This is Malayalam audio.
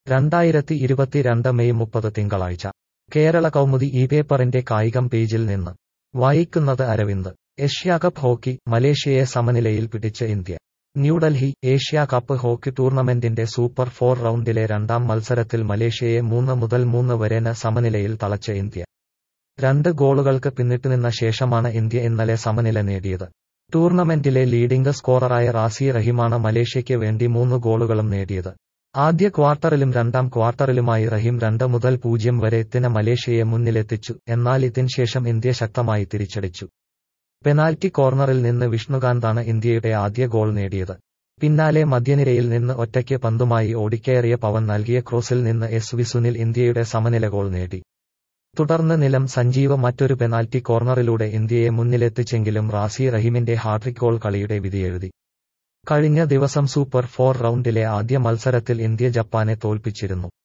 രണ്ടായിരത്തി ഇരുപത്തിരണ്ട് മെയ് മുപ്പത് തിങ്കളാഴ്ച കേരള കൗമുദി ഈ പേപ്പറിന്റെ കായികം പേജിൽ നിന്ന് വായിക്കുന്നത് അരവിന്ദ് ഏഷ്യാകപ്പ് ഹോക്കി മലേഷ്യയെ സമനിലയിൽ പിടിച്ച് India New Delhi Asia cup hockey ടൂർണമെന്റിന്റെ സൂപ്പർ ഫോർ റൗണ്ടിലെ രണ്ടാം മത്സരത്തിൽ മലേഷ്യയെ മൂന്ന് മുതൽ മൂന്ന് വരെന് സമനിലയിൽ തളച്ച ഇന്ത്യ രണ്ട് ഗോളുകൾക്ക് പിന്നിട്ടുനിന്ന ശേഷമാണ് ഇന്ത്യ ഇന്നലെ സമനില നേടിയത് ടൂർണമെന്റിലെ ലീഡിംഗ് സ്കോററായ റാസി റഹീമാണ് മലേഷ്യയ്ക്ക് വേണ്ടി മൂന്ന് ഗോളുകളും നേടിയത് ആദ്യ ക്വാർട്ടറിലും രണ്ടാം ക്വാർട്ടറിലുമായി റഹീം രണ്ട് മുതൽ പൂജ്യം വരെ എത്തിന മലേഷ്യയെ മുന്നിലെത്തിച്ചു എന്നാൽ ഇതിനുശേഷം ഇന്ത്യ ശക്തമായി തിരിച്ചടിച്ചു പെനാൽറ്റി കോർണറിൽ നിന്ന് വിഷ്ണുകാന്താണ് ഇന്ത്യയുടെ ആദ്യ ഗോൾ നേടിയത് പിന്നാലെ മധ്യനിരയിൽ നിന്ന് ഒറ്റയ്ക്ക് പന്തുമായി ഓടിക്കയറിയ പവൻ നൽകിയ ക്രോസിൽ നിന്ന് എസ് വി സുനിൽ ഇന്ത്യയുടെ സമനില ഗോൾ നേടി തുടർന്ന് നിലം സഞ്ജീവ് മറ്റൊരു പെനാൽറ്റി കോർണറിലൂടെ ഇന്ത്യയെ മുന്നിലെത്തിച്ചെങ്കിലും റാസി റഹീമിന്റെ ഹാട്രിക് ഗോൾ കളിയുടെ വിധിയെഴുതി കഴിഞ്ഞ ദിവസം സൂപ്പർ ഫോർ റൗണ്ടിലെ ആദ്യ മത്സരത്തിൽ ഇന്ത്യ ജപ്പാനെ തോൽപ്പിച്ചിരുന്നു